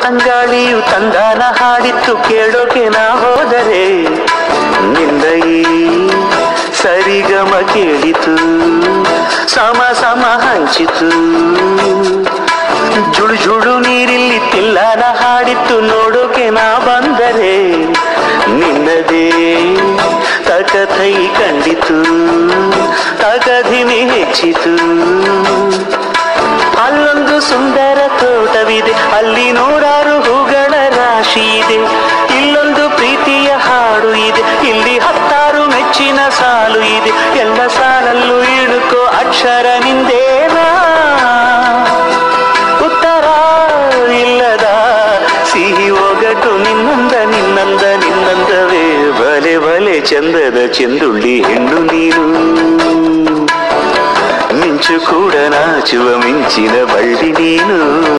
ತಂಗಾಳಿಯು ತಂಗಾನ ಹಾಡಿತ್ತು ಕೇಳೋಕೆ ನಾ ಹೋದರೆ ನಿಂದ ಈ ಸರಿಗಮ ಕೇಳಿತು ಸಮ ಸಮ ಹಂಚಿತು ಜುಳು ಜುಳು ನೀರಿಲ್ಲಿ ತಿಲ್ಲನ ಹಾಡಿತ್ತು ನೋಡೋಕೆ ನಾ ಬಂದರೆ ನಿನ್ನದೇ ತಕಥೈ ಕಂಡಿತು ತಕಧಿಮಿ ಹೆಚ್ಚಿತು ಅಲ್ಲೊಂದು ಸುಂದರ ತೋಟವಿದೆ ಅಲ್ಲಿ ನೂರಾರು ಹೂಗಳ ರಾಶಿ ಇದೆ ಇಲ್ಲೊಂದು ಪ್ರೀತಿಯ ಹಾಡು ಇದೆ ಇಲ್ಲಿ ಹತ್ತಾರು ಮೆಚ್ಚಿನ ಸಾಲು ಇದೆ ಎಲ್ಲ ಸಾಲಲ್ಲೂ ಇಳುಕೋ ಅಕ್ಷರ ನಿಂದೇನಾ ಉತ್ತರ ಇಲ್ಲದ ಸಿಹಿ ಒಗಟು ನಿನ್ನಂದ ನಿನ್ನಂದ ನಿನ್ನಂದವೇ ಬಲೆ ಬಲೆ ಚಂದದ ಚೆಂದುಳ್ಳಿ ಹೆಣ್ಣು ನೀನು ಮಿಂಚು ಕೂಡ ನಾಚುವ ಮಿಂಚಿನ ಬಳ್ಳಿ ನೀನು